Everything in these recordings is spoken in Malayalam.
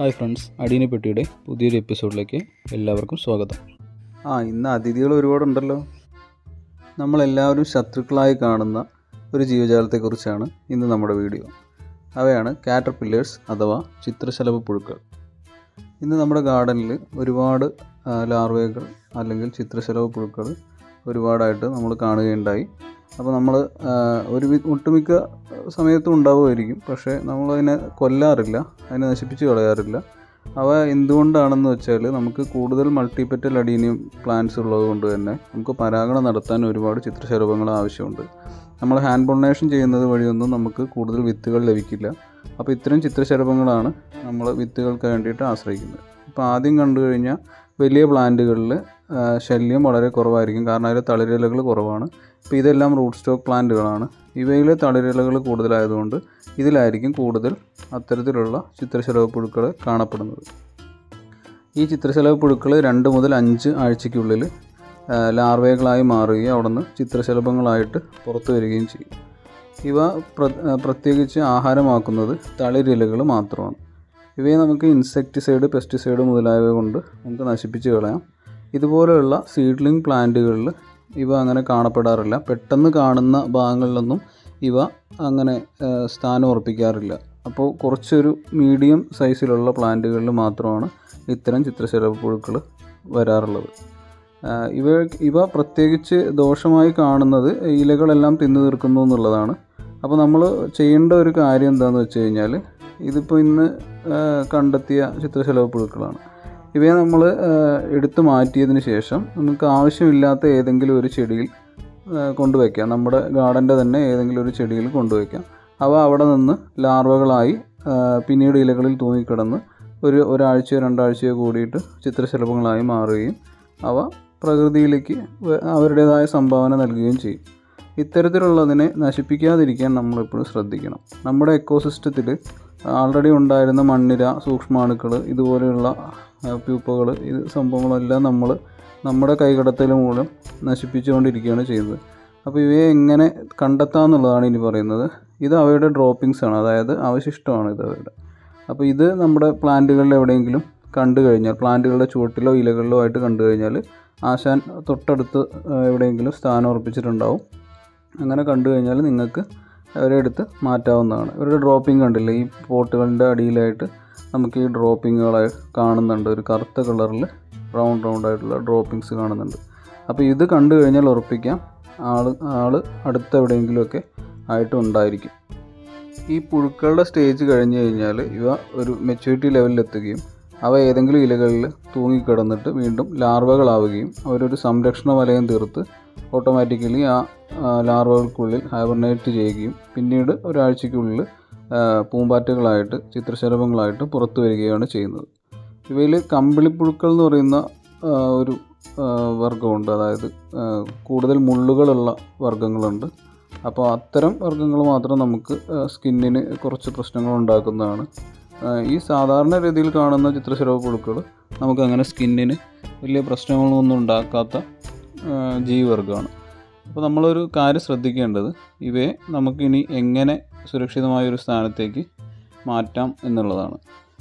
ഹായ് ഫ്രണ്ട്സ് അടീനെ പെട്ടിയുടെ പുതിയൊരു എപ്പിസോഡിലേക്ക് എല്ലാവർക്കും സ്വാഗതം ആ ഇന്ന് അതിഥികൾ ഒരുപാടുണ്ടല്ലോ നമ്മളെല്ലാവരും ശത്രുക്കളായി കാണുന്ന ഒരു ജീവജാലത്തെക്കുറിച്ചാണ് ഇന്ന് നമ്മുടെ വീഡിയോ അവയാണ് കാറ്റർപില്ലേഴ്സ് അഥവാ ചിത്രശലഭ പുഴുക്കൾ ഇന്ന് നമ്മുടെ ഗാർഡനിൽ ഒരുപാട് ആ, ലാർവകൾ അല്ലെങ്കിൽ ചിത്രശലഭ പുഴുക്കൾ ഒരുപാടായിട്ട് നമ്മൾ കാണുകയുണ്ടായി അപ്പോൾ നമ്മൾ ഒരു വി- ഒട്ടുമിക്ക സമയത്തും ഉണ്ടാവുമായിരിക്കും പക്ഷേ നമ്മളതിനെ കൊല്ലാറില്ല അതിനെ നശിപ്പിച്ച് കളയാറില്ല അവ എന്തുകൊണ്ടാണെന്ന് വെച്ചാൽ നമുക്ക് കൂടുതൽ മൾട്ടിപെറ്റൽ അഡീനിയം പ്ലാന്റ്സ് ഉള്ളത് കൊണ്ട് തന്നെ നമുക്ക് പരാഗണം നടത്താൻ ഒരുപാട് ചിത്രശലഭങ്ങൾ ആവശ്യമുണ്ട് നമ്മൾ ഹാൻഡ് പൊളിനേഷൻ ചെയ്യുന്നത് വഴിയൊന്നും നമുക്ക് കൂടുതൽ വിത്തുകൾ ലഭിക്കില്ല അപ്പോൾ ഇത്തരം ചിത്രശലഭങ്ങളാണ് നമ്മൾ വിത്തുകൾക്ക് വേണ്ടിയിട്ട് ആശ്രയിക്കുന്നത് ഇപ്പോൾ ആദ്യം കണ്ടു കഴിഞ്ഞാൽ വലിയ പ്ലാന്റുകളിൽ ശല്യം വളരെ കുറവായിരിക്കും കാരണം അതിൽ തളിരിലകൾ കുറവാണ് ഇപ്പോൾ ഇതെല്ലാം റൂട്ട് സ്റ്റോക്ക് പ്ലാന്റുകളാണ് ഇവയിൽ തളിരിലകൾ കൂടുതലായതുകൊണ്ട് ഇതിലായിരിക്കും കൂടുതൽ അത്തരത്തിലുള്ള ചിത്രശലഭ പുഴുക്കൾ കാണപ്പെടുന്നത് ഈ ചിത്രശലഭ പുഴുക്കൾ രണ്ട് മുതൽ അഞ്ച് ആഴ്ചയ്ക്കുള്ളിൽ ആ, ലാർവകളായി മാറുകയും അവിടുന്ന് ചിത്രശലഭങ്ങളായിട്ട് പുറത്തു വരികയും ചെയ്യും ഇവ പ്ര ആ, പ്രത്യേകിച്ച് ആഹാരമാക്കുന്നത് തളിരിലകൾ മാത്രമാണ് ഇവയെ നമുക്ക് ഇൻസെക്ടിസൈഡ് പെസ്റ്റിസൈഡ് മുതലായവ കൊണ്ട് നമുക്ക് നശിപ്പിച്ച് കളയാം ഇതുപോലെയുള്ള സീഡ്ലിംഗ് പ്ലാന്റുകളിൽ ഇവ അങ്ങനെ കാണപ്പെടാറില്ല പെട്ടെന്ന് കാണുന്ന ഭാഗങ്ങളിലൊന്നും ഇവ അങ്ങനെ ആ, സ്ഥാനം ഉറപ്പിക്കാറില്ല അപ്പോൾ കുറച്ചൊരു മീഡിയം സൈസിലുള്ള പ്ലാന്റുകളിൽ മാത്രമാണ് ഇത്തരം ചിത്രശലഭ പുഴുക്കൾ വരാറുള്ളത് ആ, ഇവ ഇവ പ്രത്യേകിച്ച് ദോഷമായി കാണുന്നത് ഇലകളെല്ലാം തിന്നു തീർക്കുന്നു എന്നുള്ളതാണ് അപ്പോൾ നമ്മൾ ചെയ്യേണ്ട ഒരു കാര്യം എന്താണെന്ന് വെച്ച് കഴിഞ്ഞാൽ ഇതിപ്പോൾ ഇന്ന് ആ, കണ്ടെത്തിയ ചിത്രശലഭ പുഴുക്കളാണ് ഇവയെ നമ്മൾ എടുത്തു മാറ്റിയതിന് ശേഷം നമുക്ക് ആവശ്യമില്ലാത്ത ഏതെങ്കിലും ഒരു ചെടിയിൽ ആ, കൊണ്ടുവയ്ക്കാം നമ്മുടെ ഗാർഡൻ്റെ തന്നെ ഏതെങ്കിലും ഒരു ചെടിയിൽ കൊണ്ടുവയ്ക്കാം അവ അവിടെ നിന്ന് ലാർവകളായി ആ, പിന്നീട് ഇലകളിൽ തൂങ്ങിക്കിടന്ന് ഒരു ഒരാഴ്ചയോ രണ്ടാഴ്ചയോ കൂടിയിട്ട് ചിത്രശലഭങ്ങളായി മാറുകയും അവ പ്രകൃതിയിലേക്ക് വ- അവരുടേതായ സംഭാവന നൽകുകയും ചെയ്യും ഇത്തരത്തിലുള്ളതിനെ നശിപ്പിക്കാതിരിക്കാൻ നമ്മളെപ്പോഴും ശ്രദ്ധിക്കണം നമ്മുടെ എക്കോസിസ്റ്റത്തിൽ ആൾറെഡി ഉണ്ടായിരുന്ന മണ്ണിര സൂക്ഷ്മാണുക്കൾ ഇതുപോലെയുള്ള പ്യൂപ്പകൾ ഇത് സംഭവങ്ങളെല്ലാം നമ്മൾ നമ്മുടെ കൈകടത്തൽ മൂലം നശിപ്പിച്ചുകൊണ്ടിരിക്കുകയാണ് ചെയ്യുന്നത് അപ്പോൾ ഇവയെ എങ്ങനെ കണ്ടെത്താമെന്നുള്ളതാണ് ഇനി പറയുന്നത് ഇത് അവയുടെ ഡ്രോപ്പിംഗ്സ് ആണ് അതായത് അവശിഷ്ടമാണ് ഇത് അവരുടെ അപ്പോൾ ഇത് നമ്മുടെ പ്ലാന്റുകളിൽ എവിടെയെങ്കിലും കണ്ടു കഴിഞ്ഞാൽ പ്ലാന്റുകളുടെ ചുവട്ടിലോ ഇലകളിലോ ആയിട്ട് കണ്ടു കഴിഞ്ഞാൽ ആശാൻ തൊട്ടടുത്ത് ആ, എവിടെയെങ്കിലും സ്ഥാനം ഉറപ്പിച്ചിട്ടുണ്ടാവും അങ്ങനെ കണ്ടു കഴിഞ്ഞാൽ നിങ്ങൾക്ക് അവരെ എടുത്ത് മാറ്റാവുന്നതാണ് ഇവരുടെ ഡ്രോപ്പിംഗ് കണ്ടില്ലേ ഈ പോട്ടുകളുടെ അടിയിലായിട്ട് നമുക്ക് ഈ ഡ്രോപ്പിങ്ങുകളായി കാണുന്നുണ്ട് ഒരു കറുത്ത കളറിൽ റൗണ്ട് റൗണ്ട് ആയിട്ടുള്ള ഡ്രോപ്പിങ്സ് കാണുന്നുണ്ട് അപ്പോൾ ഇത് കണ്ടു കഴിഞ്ഞാൽ ഉറപ്പിക്കാം ആൾ ആൾ അടുത്ത് എവിടെയെങ്കിലുമൊക്കെ ആയിട്ട് ഉണ്ടായിരിക്കും ഈ പുഴുക്കളുടെ സ്റ്റേജ് കഴിഞ്ഞ് കഴിഞ്ഞാൽ ഇവ ഒരു മെച്യൂരിറ്റി ലെവലിലെത്തുകയും അവ ഏതെങ്കിലും ഇലകളിൽ തൂങ്ങിക്കിടന്നിട്ട് വീണ്ടും ലാർവകളാവുകയും അവരൊരു സംരക്ഷണ വലയം തീർത്ത് ഓട്ടോമാറ്റിക്കലി ആ ആ, ലാർവകൾക്കുള്ളിൽ ഹൈബർനേറ്റ് ചെയ്യുകയും പിന്നീട് ഒരാഴ്ചയ്ക്കുള്ളിൽ ആ, പൂമ്പാറ്റകളായിട്ട് ചിത്രശലഭങ്ങളായിട്ട് പുറത്തു വരികയാണ് ചെയ്യുന്നത് ഇവയിൽ കമ്പിളിപ്പുഴുക്കൾ എന്ന് പറയുന്ന ആ, ഒരു ആ, വർഗ്ഗമുണ്ട് അതായത് ആ, കൂടുതൽ മുള്ളുകളുള്ള വർഗ്ഗങ്ങളുണ്ട് അപ്പോൾ അത്തരം വർഗ്ഗങ്ങൾ മാത്രം നമുക്ക് സ്കിന്നിന് കുറച്ച് പ്രശ്നങ്ങൾ ഉണ്ടാക്കുന്നതാണ് ആ, ഈ സാധാരണ രീതിയിൽ കാണുന്ന ചിത്രശലഭ പുഴുക്കൾ നമുക്ക് അങ്ങനെ സ്കിന്നിന് വലിയ പ്രശ്നങ്ങളൊന്നും ഉണ്ടാക്കാത്ത ആ, ജീവിവർഗ്ഗമാണ് അപ്പോൾ നമ്മളൊരു കാര്യം ശ്രദ്ധിക്കേണ്ടത് ഇവയെ നമുക്കിനി എങ്ങനെ സുരക്ഷിതമായ ഒരു സ്ഥാനത്തേക്ക് മാറ്റാം എന്നുള്ളതാണ്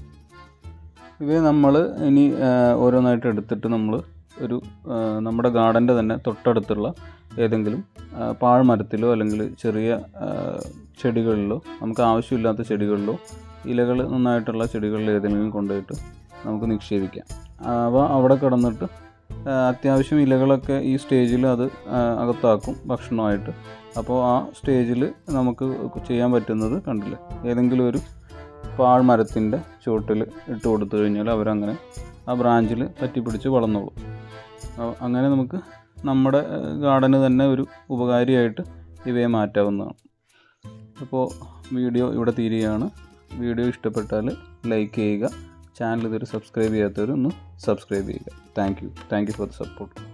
ഇവയെ നമ്മൾ ഇനി ആ, ഓരോന്നായിട്ട് എടുത്തിട്ട് നമ്മൾ ഒരു ആ, നമ്മുടെ ഗാർഡൻ്റെ തന്നെ തൊട്ടടുത്തുള്ള ഏതെങ്കിലും ആ, പാഴ്മരത്തിലോ അല്ലെങ്കിൽ ചെറിയ ആ, ചെടികളിലോ നമുക്ക് ആവശ്യമില്ലാത്ത ചെടികളിലോ ഇലകൾ നന്നായിട്ടുള്ള ചെടികളിൽ ഏതെങ്കിലും കൊണ്ടുപോയിട്ട് നമുക്ക് നിക്ഷേപിക്കാം അവ അവിടെ കിടന്നിട്ട് ആ, അത്യാവശ്യം ഇലകളൊക്കെ ഈ സ്റ്റേജിൽ അത് ആ, അകത്താക്കും ഭക്ഷണമായിട്ട് അപ്പോൾ ആ സ്റ്റേജിൽ നമുക്ക് ചെയ്യാൻ പറ്റുന്നത് കണ്ടില്ലേ ഏതെങ്കിലും ഒരു പാഴ്മരത്തിൻ്റെ ചുവട്ടിൽ ഇട്ട് കൊടുത്തു കഴിഞ്ഞാൽ അവരങ്ങനെ ആ ബ്രാഞ്ചിൽ പറ്റിപ്പിടിച്ച് വളർന്നോളും അ- അങ്ങനെ നമുക്ക് നമ്മുടെ ഗാർഡന് തന്നെ ഒരു ഉപകാരിയായിട്ട് ഇവയെ മാറ്റാവുന്നതാണ് അപ്പോൾ വീഡിയോ ഇവിടെ തീരുകയാണ് വീഡിയോ ഇഷ്ടപ്പെട്ടാൽ ലൈക്ക് ചെയ്യുക ചാനൽ ഇതുവരെ സബ്സ്ക്രൈബ് ചെയ്യാത്തവർ ഒന്ന് സബ്സ്ക്രൈബ് ചെയ്യുക thank you thank you for the support